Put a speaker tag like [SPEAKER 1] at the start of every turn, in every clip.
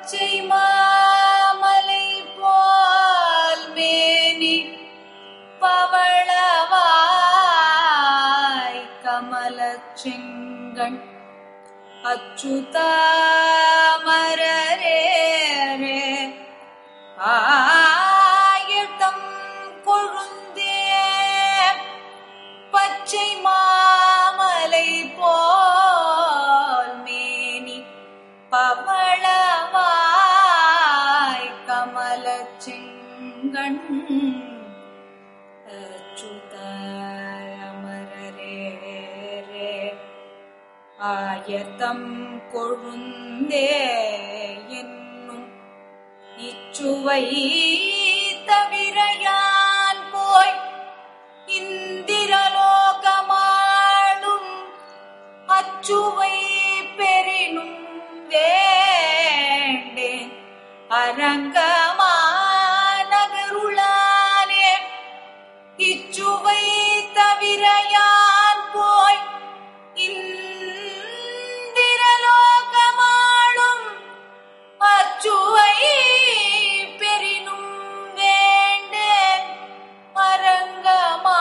[SPEAKER 1] பச்சை மாமலை போல் மேனி பவளவாய் கமலச் செங்கண் அச்சுதாமரரே ஆயத்தம் கொழுந்தே பச்சை மாமலை போல் மேனி பவளவாய் கமலச் செங்கண் அச்சுதமரரே ஆயத்தம் கொழுந்தே என்னும் இச்சுவை தவிரையான் போய் இந்திரலோகமாடும் அச்சுவை பெறினும் வேண்டேன் அரங்கமா நகருளானே இச்சுவை தவிரையான் போய் இந்திரலோகமாடும் அச்சுவை பெறினும் வேண்டேன் அரங்கமா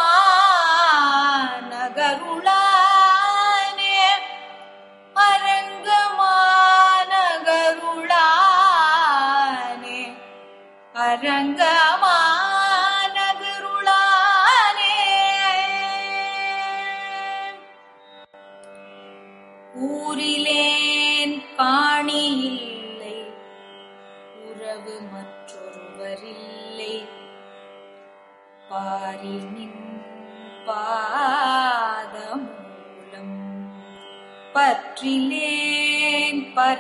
[SPEAKER 1] நகருளானே அரங்கமா நகருளானே அரங்கமா நகருளானே ஊரிலேன் காணி இல்லை உறவு மற்றொருவரில்லை பாரில் நின் பாதமூலம் பற்றிலேன்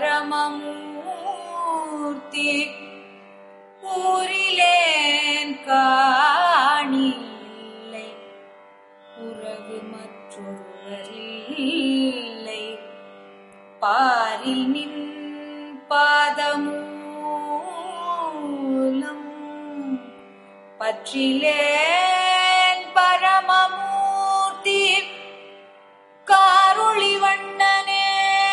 [SPEAKER 1] பரமமூர்த்தி ஊரிலேன் காணி இல்லை உறவு மற்றொருவரில்லை பாரில் நின் பாதமூலம் பற்றிலேன் பரமமூர்த்தி காருளி வண்ணனே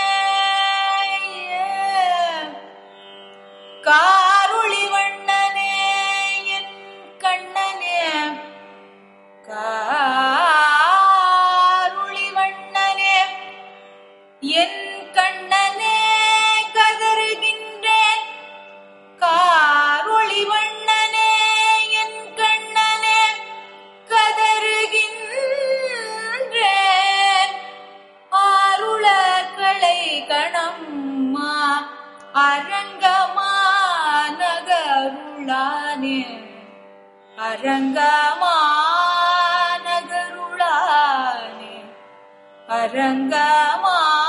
[SPEAKER 1] காருளி வண்ணனே என் கண்ணனே காருளி வண்ணனே என் கண்ணனே கதறுகின்றேன் காரொளி வண்ணனே என் கண்ணனே கதறுகின்றேன் ஆருளர்களை கணம்மா அரங்கமா நகருளானே அரங்கமா நகருளானே அரங்கமா